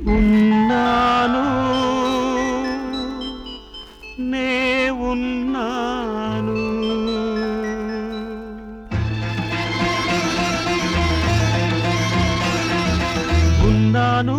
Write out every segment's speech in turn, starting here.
ఉన్నాను నే ఉన్నాను ఉన్నాను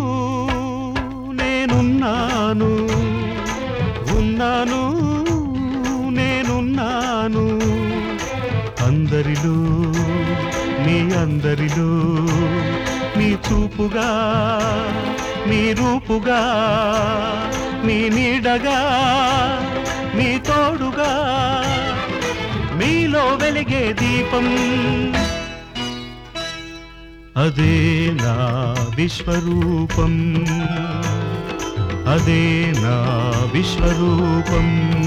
నేనున్నాను ఉన్నాను నేనున్నాను అందరిలో నీ అందరిలో నీ చూపుగా నీ రూపుగా నీ నీడగా నీ తోడుగా మీలో వెలిగే దీపం అదే నా విశ్వరూపం అదే నా విశ్వరూపం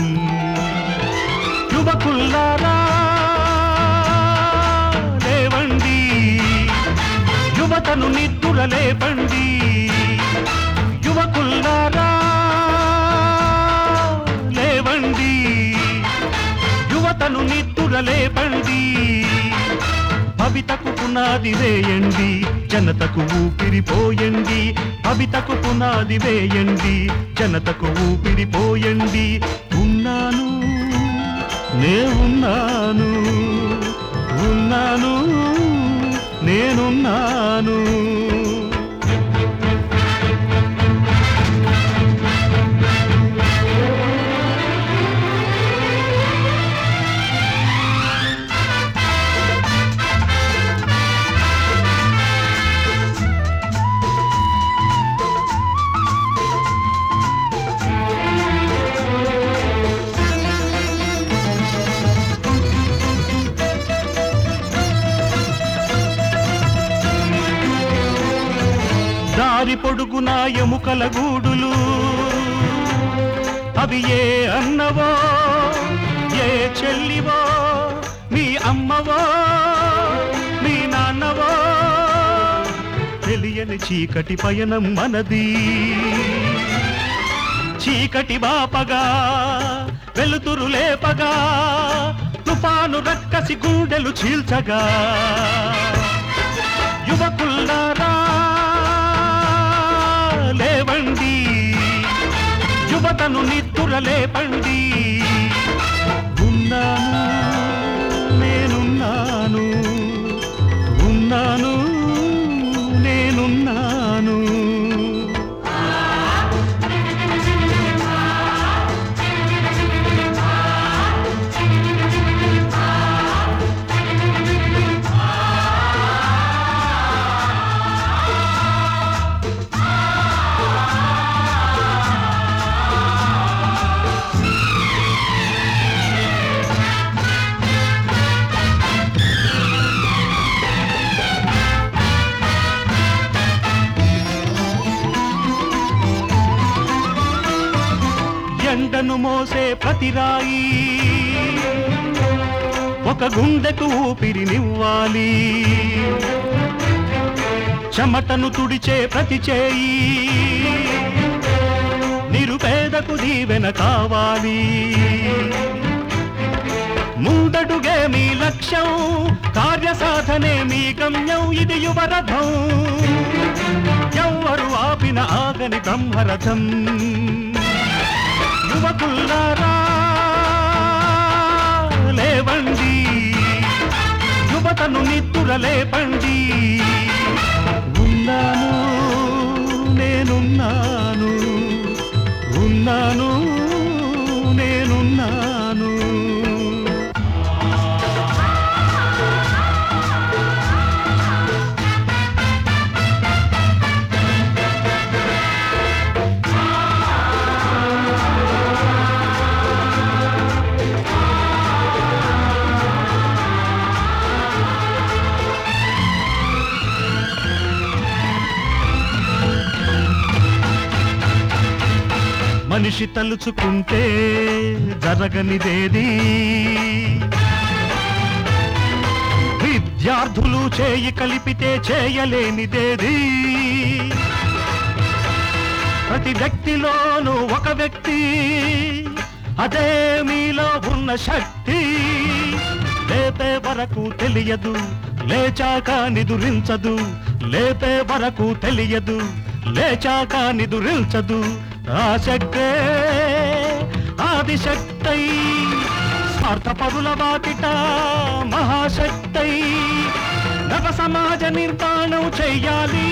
యువకుల్లారా లేవండి యువతను నిద్దుర లేపండి యువకుల్లారా లేవండి యువతను నిద్దుర లేపండి భవితకు పునాది వేయండి జనతకు ఊపిరిపోయండి భవితకు పునాది వేయండి జనతకు ఊపిరిపోయండి ఉన్నాను నే ఉన్నాను ఉన్నాను నేనున్నాను దారి పొడుగున ఎముకల గూడులు అవి ఏ అన్నవో ఏ చెల్లివో మీ అమ్మవో మీ నాన్నవో తెలియని చీకటి పయనం మనది చీకటి బాపగా వెలుతురు లేపగా తుఫాను రక్కసి గుండెలు చీల్చగా యువకుల్లారా లేవండి యువతను నిద్దుర లేపండి ఉన్నాను నేనున్నాను ఉన్నాను నేనున్నాను ఎండను మోసే ప్రతి రాయి ఒక గుండెకు ఊపిరినివ్వాలి చెమటను తుడిచే ప్రతి చేయి నిరుపేదకు దీవెన కావాలి ముందడుగే మీ లక్ష్యం కార్యసాధనే మీ గమ్యం ఇది యువరథం ఎవ్వరు ఆపిన ఆగని బ్రహ్మరథం యువకుల్లారా లేవండి యువతను నిద్దుర లేపండి ఉన్నాను నేనున్నాను ఉన్నాను నేనున్నాను మనిషి తలుచుకుంటే జరగనిదేది విద్యార్థులు చేయి కలిపితే చేయలేనిదేది ప్రతి వ్యక్తిలోనూ ఒక వ్యక్తి అదే మీలో ఉన్న శక్తి లేపే వరకు తెలియదు లేచాక నిదురించదు లేపే వరకు తెలియదు లేచాక నిదురిల్చదు ఆ శక్తే ఆదిశక్తై స్వార్థపరుల వాకిట మహాశక్తై నవ సమాజ నిర్మాణం చెయ్యాలి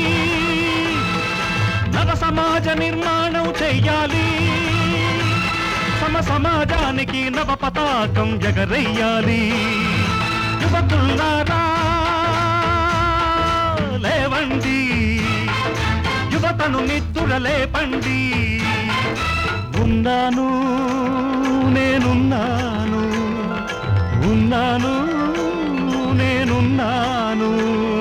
నవ సమాజ నిర్మాణం చెయ్యాలి సమ సమాజానికి నవ పతాకం ఎగరయ్యాలి యువకుల్లారా లేవండి యువతను నిద్దుర లేపండి ఉన్నాను నేనున్నాను ఉన్నాను నేనున్నాను